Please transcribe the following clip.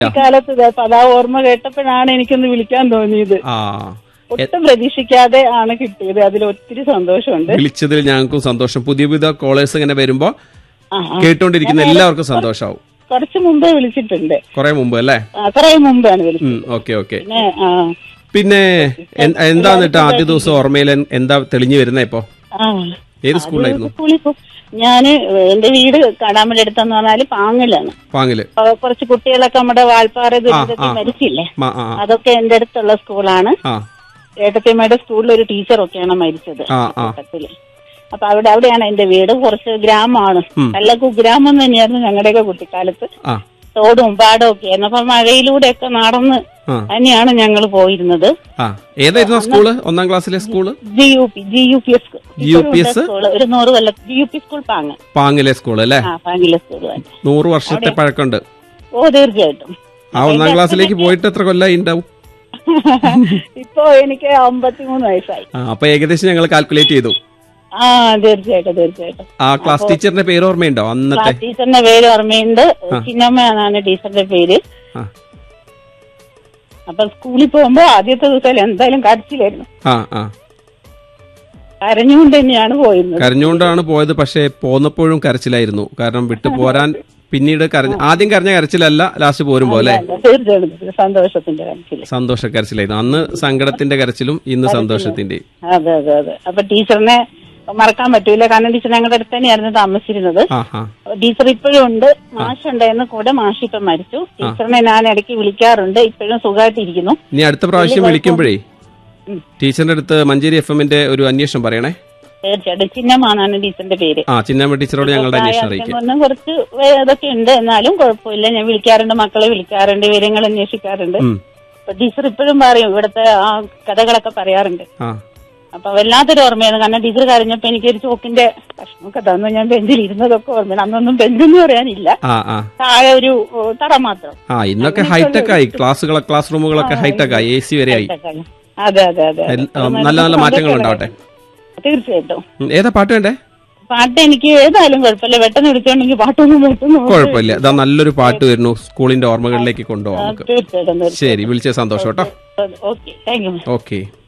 കാലത്ത് ഇതാ അപ്പൊ അതാ ഓർമ്മ കേട്ടപ്പോഴാണ് എനിക്കൊന്ന് വിളിക്കാൻ തോന്നിയത് ആ ഒട്ടും പ്രതീക്ഷിക്കാതെ ആണ് കിട്ടിയത് അതിൽ ഒത്തിരി സന്തോഷമുണ്ട് വിളിച്ചതിൽ ഞങ്ങൾക്കും സന്തോഷം പുതിയ പുതിയ കോളേഴ്സ് ഇങ്ങനെ വരുമ്പോ ആ, ആ. കേട്ടോണ്ടിരിക്കുന്ന എല്ലാവർക്കും സന്തോഷാവും കുറച്ച് മുമ്പേ വിളിച്ചിട്ടുണ്ട് കുറെ മുമ്പ് അല്ലേ അത്രേ മുമ്പാണ് വിളിച്ചത് ഓക്കെ ഓക്കെ പിന്നെ ആ, പിന്നെ എൻ- എന്താ എന്നിട്ട് ആദ്യ ദിവസം ഓർമ്മയിൽ എൻ- എന്താ തെളിഞ്ഞു വരുന്നേ ഇപ്പൊ ആ. ഏത് സ്കൂളിലായിരുന്നു സ്കൂളിൽ പോ ഞാന് എന്റെ വീട് കാടാമ്പടി അടുത്തെന്ന് പറഞ്ഞാല് പാങ്ങിലാണ് പാങ്ങില് അപ്പൊ കുറച്ച് കുട്ടികളൊക്കെ നമ്മുടെ വാൾപ്പാറ ദുരിതത്തിൽ ആ. മരിച്ചില്ലേ മ- ആ അതൊക്കെ എന്റെ അടുത്തുള്ള സ്കൂളാണ് ആ ഏട്ടത്തിയമ്മയുടെ സ്കൂളിൽ ഒരു ടീച്ചറൊക്കെയാണ് മരിച്ചത് ആ ആ കൂട്ടത്തില് അപ്പൊ അവിടെ അവിടെയാണ് എന്റെ വീട് കുറച്ച് ഗ്രാമമാണ് ഉം. നല്ല കുഗ്രാമം തന്നെയായിരുന്നു ഞങ്ങളുടെയൊക്കെ കുട്ടിക്കാലത്ത് ആ തോടും പാടവും ഒക്കെ ആയിരുന്നു അപ്പൊ മഴയിലൂടെയൊക്കെ നടന്ന് ആ തന്നെയാണ് ഞങ്ങൾ പോയിരുന്നത് ആ ഏതായിരുന്നു ആ സ്കൂള് ഒന്നാം ക്ലാസ്സിലെ school G U P G U P S UPS? School ഒരു നൂറ് കൊല്ലം G U P school Pangu പാങ്ങിലെ സ്കൂള് അല്ലേ ആ പാങ്ങിലെ സ്കൂൾ തന്നെ നൂറ് വർഷത്തെ പഴക്കമുണ്ട് ഓ തീർച്ചയായിട്ടും ആ ഒന്നാം ക്ലാസ്സിലേക്ക് പോയിട്ട് എത്ര കൊല്ലായി ഉണ്ടാവും ഇപ്പൊ എനിക്ക് അമ്പത്തിമൂന്ന് വയസ്സായി ആ അപ്പൊ ഏകദേശം ഞങ്ങൾ കാൽക്കുലേറ്റ് ചെയ്തു ആ തീർച്ചയായിട്ടും തീർച്ചയായിട്ടും ആ ക്ലാസ് ടീച്ചറിന്റെ പേര് ഓർമ്മയുണ്ടോ അന്നത്തെ ക്ലാസ് ടീച്ചറിന്റെ പേര് ഓർമ്മയുണ്ട് ചിന്നമ്മ എന്നാണ് ടീച്ചറിന്റെ പേര് ആ അപ്പൊ സ്കൂളിൽ പോകുമ്പോ ആദ്യത്തെ ദിവസം എന്തായാലും കരച്ചിലായിരുന്നു ആ ആ കരഞ്ഞുകൊണ്ട് തന്നെയാണ് പോയിരുന്നത് കരഞ്ഞുകൊണ്ടാണ് പോയത് പക്ഷേ പോന്നപ്പോഴും കരച്ചിലായിരുന്നു കാരണം വിട്ടു പോരാൻ പിന്നീട് കരഞ്ഞ ആദ്യം കരഞ്ഞ കരച്ചിലല്ല ലാസ്റ്റ് പോരുമ്പോ അല്ലേ തീർച്ചയായിട്ടും സന്തോഷത്തിന്റെ കരച്ചില് സന്തോഷ കരച്ചിലായിരുന്നു അന്ന് സങ്കടത്തിന്റെ കരച്ചിലും ഇന്ന് സന്തോഷത്തിന്റെയും അതെ അതെ അതെ അപ്പൊ ടീച്ചറിനെ മറക്കാൻ പറ്റൂല കാരണം ടീച്ചർ ഞങ്ങളുടെ അടുത്ത് തന്നെയായിരുന്നു താമസിച്ചിരുന്നത് ആ ആ ടീച്ചർ ഇപ്പോഴും ഉണ്ട് മാഷ് ഉണ്ടായിരുന്നു കൂടെ മാഷ് ഇപ്പം മരിച്ചു ടീച്ചറിനെ ഞാൻ ഇടയ്ക്ക് വിളിക്കാറുണ്ട് ഇപ്പോഴും സുഖമായിട്ടിരിക്കുന്നു ഇനി അടുത്ത പ്രാവശ്യം വിളിക്കുമ്പോഴേ ഉം. ടീച്ചറിന്റെ അടുത്ത് മഞ്ചേരി എഫ് എമ്മിന്റെ ഒരു അന്വേഷണം പറയണേ തീർച്ചയായിട്ടും ചിന്നമാനാണ് ടീച്ചറിന്റെ പേര് ആ ചിന്നമ്മ ടീച്ചറോട് ഞങ്ങളുടെ അന്വേഷണം അറിയിക്കാം പറഞ്ഞാൽ കുറച്ച് വേ- ഇതൊക്കെ ഉണ്ട് എന്നാലും കുഴപ്പമില്ല ഞാൻ വിളിക്കാറുണ്ട് മക്കളെ വിളിക്കാറുണ്ട് വിവരങ്ങൾ അന്വേഷിക്കാറുണ്ട് ഉം. അപ്പൊ ടീച്ചർ ഇപ്പോഴും പറയും ഇവിടുത്തെ ആ കഥകളൊക്കെ പറയാറുണ്ട് ആ അപ്പൊ വല്ലാത്തൊരു ഓർമ്മയാണ് കാരണം ടീച്ചർ കരഞ്ഞപ്പോ എനിക്കൊരു ചോക്കിന്റെ കഷ്ണമൊക്കെ തന്നു ഞാൻ ബെഞ്ചിൽ ഇരുന്നതൊക്കെ ഓർമ്മയാണ് അന്നൊന്നും ബെഞ്ചെന്ന് പറയാനില്ല ആ ആ താഴെ ഒരു ഓ, തറ മാത്രം ആ ഇന്നൊക്കെ ഹൈടെക് ആയി ക്ലാസ്സുകളൊക്കെ ക്ലാസ് റൂമുകളൊക്കെ ഹൈടെക് ആയി എ സി വരെ ആയി അതെ അതെ അതെ എൽ- ആ, നല്ല നല്ല മാറ്റങ്ങൾ ഉണ്ടാവട്ടെ തീർച്ചയായിട്ടും ഉം, ഏതാ പാട്ട് വേണ്ടേ പാട്ട് എനിക്ക് ഏതായാലും കുഴപ്പമില്ല പെട്ടെന്ന് വിളിച്ചോണ്ടെങ്കിൽ പാട്ടൊന്നും പെട്ടെന്ന് കുഴപ്പമില്ല ഇതാ നല്ലൊരു പാട്ട് വരുന്നു സ്കൂളിന്റെ ഓർമ്മകളിലേക്ക് കൊണ്ടുപോകാം നമുക്ക് തീർച്ചയായിട്ടും ശരി വിളിച്ച സന്തോഷം കേട്ടോ ഓക്കെ താങ്ക് യു ഓക്കെ